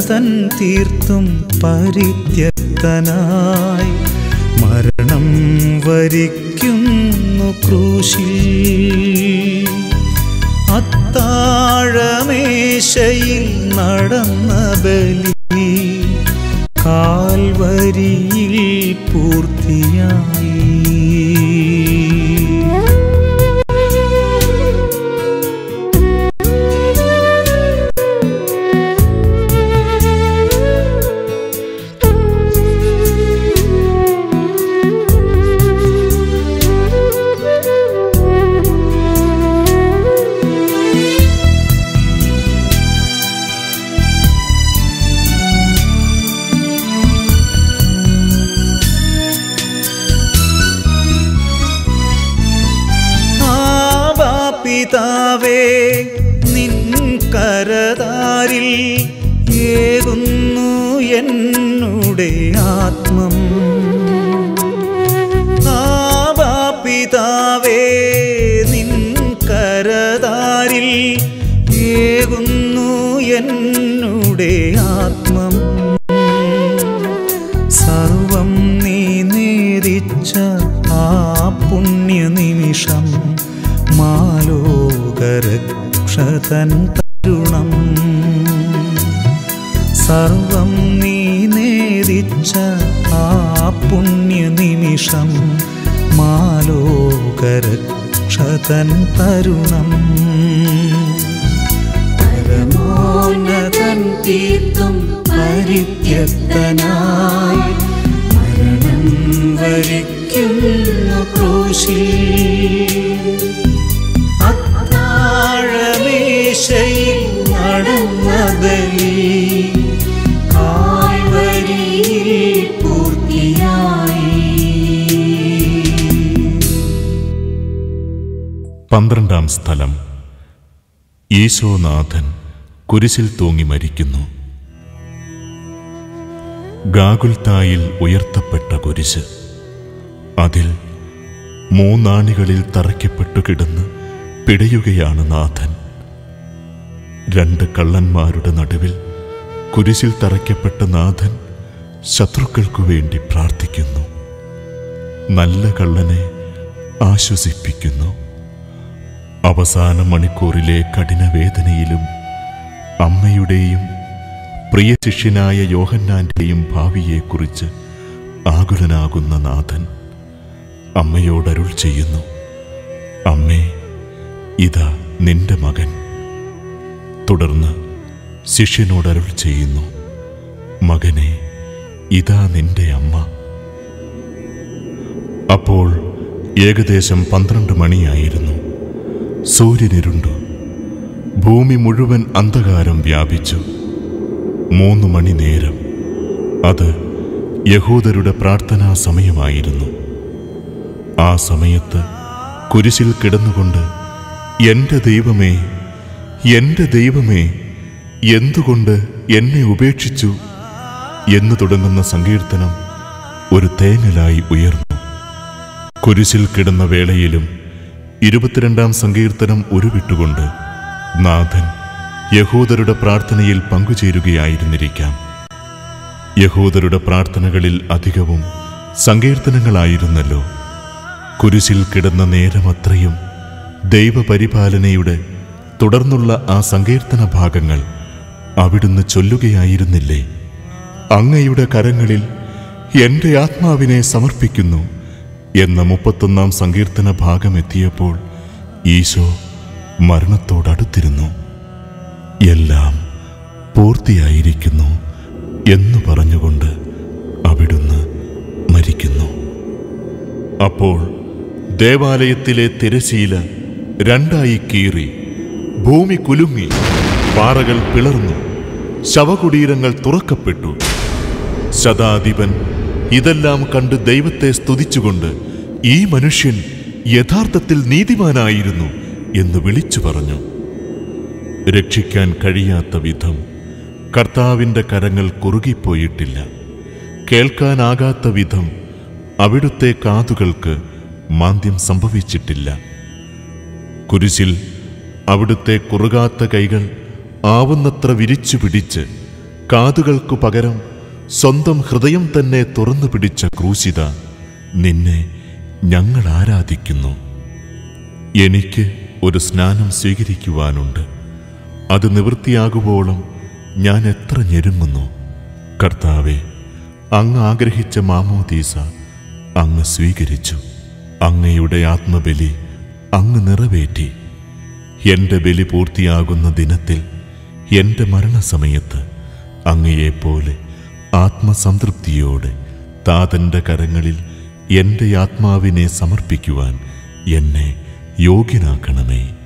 തൻ തീർത്തും പരിത്യക്തനായി മരണം വരിക്കുന്നു ക്രൂശിൽ അത്താഴമേശയിൽ നടന്ന ബലി കാൽവരിയിൽ പൂർത്തിയായി പിതാവേ നിൻ കരതാരിൽ ഏകുന്നു എന്നുടെ ആത്മം ആബാ പിതാവേ നിൻ കരതാരിൽ ഏകുന്നു എന്നുടെ ആത്മം സർവം നീ നേരിച്ച ആ പുണ്യ നിമിഷം മാലോകരക്ഷതൻ തരുണം സർവം നീ നേരിച്ച ആ പുണ്യ നിമിഷം മാലോകരക്ഷതൻ തരുണം പരമോന്നതൻ തീർത്തും പരിത്യക്തനായി മരണം വരിക്കുന്നു ക്രൂശിൽ അത്താഴമേശയിൽ നടന്ന ബലി കാൽവരിയിൽ പൂർത്തിയായി പന്ത്രണ്ടാം സ്ഥലം ഈശോനാഥൻ കുരിശിൽ തൂങ്ങി മരിക്കുന്നു ഗാഗുൽത്തായിൽ ഉയർത്തപ്പെട്ട കുരിശ് അതിൽ മൂന്നാണികളിൽ തറയ്ക്കപ്പെട്ടു കിടന്ന് പിടയുകയാണ് നാഥൻ രണ്ട് കള്ളന്മാരുടെ നടുവിൽ കുരിശിൽ തറയ്ക്കപ്പെട്ട നാഥൻ ശത്രുക്കൾക്കു വേണ്ടി പ്രാർത്ഥിക്കുന്നു നല്ല കള്ളനെ ആശ്വസിപ്പിക്കുന്നു അവസാന മണിക്കൂറിലെ കഠിനവേദനയിലും അമ്മയുടെയും പ്രിയ ശിഷ്യനായ യോഹന്നാന്റെയും ഭാവിയെക്കുറിച്ച് ആകുലനാകുന്ന നാഥൻ അമ്മയോടരുൾ ചെയ്യുന്നു അമ്മേ ഇതാ നിന്റെ മകൻ തുടർന്ന് ശിഷ്യനോടരുൾ ചെയ്യുന്നു മകനെ ഇതാ നിന്റെ അമ്മ അപ്പോൾ ഏകദേശം പന്ത്രണ്ട് മണിയായിരുന്നു സൂര്യനിരുണ്ടു ഭൂമി മുഴുവൻ അന്ധകാരം വ്യാപിച്ചു മൂന്ന് മണി നേരം അത് യഹൂദരുടെ പ്രാർത്ഥനാ സമയമായിരുന്നു ആ സമയത്ത് കുരിശിൽ കിടന്നുകൊണ്ട് എൻ്റെ ദൈവമേ എൻ്റെ ദൈവമേ എന്തുകൊണ്ട് എന്നെ ഉപേക്ഷിച്ചു എന്ന് തുടങ്ങുന്ന സങ്കീർത്തനം ഒരു തേങ്ങലായി ഉയർന്നു കുരിശിൽ കിടന്ന വേളയിലും ഇരുപത്തിരണ്ടാം സങ്കീർത്തനം ഉരുവിട്ടുകൊണ്ട് നാഥൻ യഹൂദരുടെ പ്രാർത്ഥനയിൽ പങ്കുചേരുകയായിരുന്നിരിക്കാം യഹൂദരുടെ പ്രാർത്ഥനകളിൽ അധികവും സങ്കീർത്തനങ്ങളായിരുന്നല്ലോ കുരിശിൽ കിടന്ന നേരമത്രയും ദൈവപരിപാലനയുടെ തുടർന്നുള്ള ആ സങ്കീർത്തന ഭാഗങ്ങൾ അവിടുന്ന് ചൊല്ലുകയായിരുന്നില്ലേ അങ്ങയുടെ കരങ്ങളിൽ എൻ്റെ ആത്മാവിനെ സമർപ്പിക്കുന്നു എന്ന മുപ്പത്തൊന്നാം സങ്കീർത്തന ഭാഗം എത്തിയപ്പോൾ ഈശോ മരണത്തോടടുത്തിരുന്നു എല്ലാം പൂർത്തിയായിരിക്കുന്നു എന്ന് പറഞ്ഞുകൊണ്ട് അവിടുന്ന് മരിക്കുന്നു അപ്പോൾ ദേവാലയത്തിലെ തിരശീല രണ്ടായി കീറി ഭൂമി കുലുങ്ങി പാറകൾ പിളർന്നു ശവകുടീരങ്ങൾ തുറക്കപ്പെട്ടു ശതാധിപൻ ഇതെല്ലാം കണ്ട് ദൈവത്തെ സ്തുതിച്ചുകൊണ്ട് ഈ മനുഷ്യൻ യഥാർത്ഥത്തിൽ നീതിമാനായിരുന്നു എന്ന് വിളിച്ചു പറഞ്ഞു രക്ഷിക്കാൻ കഴിയാത്ത വിധം കർത്താവിൻ്റെ കരങ്ങൾ കുറുകിപ്പോയിട്ടില്ല കേൾക്കാനാകാത്ത വിധം അവിടുത്തെ കാതുകൾക്ക് മാന്ദ്യം സംഭവിച്ചിട്ടില്ല കുരിശിൽ അവിടുത്തെ കുറുകാത്ത കൈകൾ ആവുന്നത്ര വിരിച്ചു പിടിച്ച് കാതുകൾക്കു പകരം സ്വന്തം ഹൃദയം തന്നെ തുറന്നു പിടിച്ച ക്രൂശിത നിന്നെ ഞങ്ങൾ ആരാധിക്കുന്നു എനിക്ക് ഒരു സ്നാനം സ്വീകരിക്കുവാനുണ്ട് അത് നിവൃത്തിയാകുവോളം ഞാൻ എത്ര ഞെരുങ്ങുന്നു കർത്താവെ അങ്ങ് ആഗ്രഹിച്ച മാമോദീസ അങ്ങ് സ്വീകരിച്ചു അങ്ങയുടെ ആത്മബലി അങ്ങ് നിറവേറ്റി എൻ്റെ ബലി പൂർത്തിയാകുന്ന ദിനത്തിൽ എൻ്റെ മരണസമയത്ത് അങ്ങയെപ്പോലെ ആത്മസംതൃപ്തിയോടെ താതൻ്റെ കരങ്ങളിൽ എൻ്റെ ആത്മാവിനെ സമർപ്പിക്കുവാൻ എന്നെ യോഗ്യനാക്കണമേ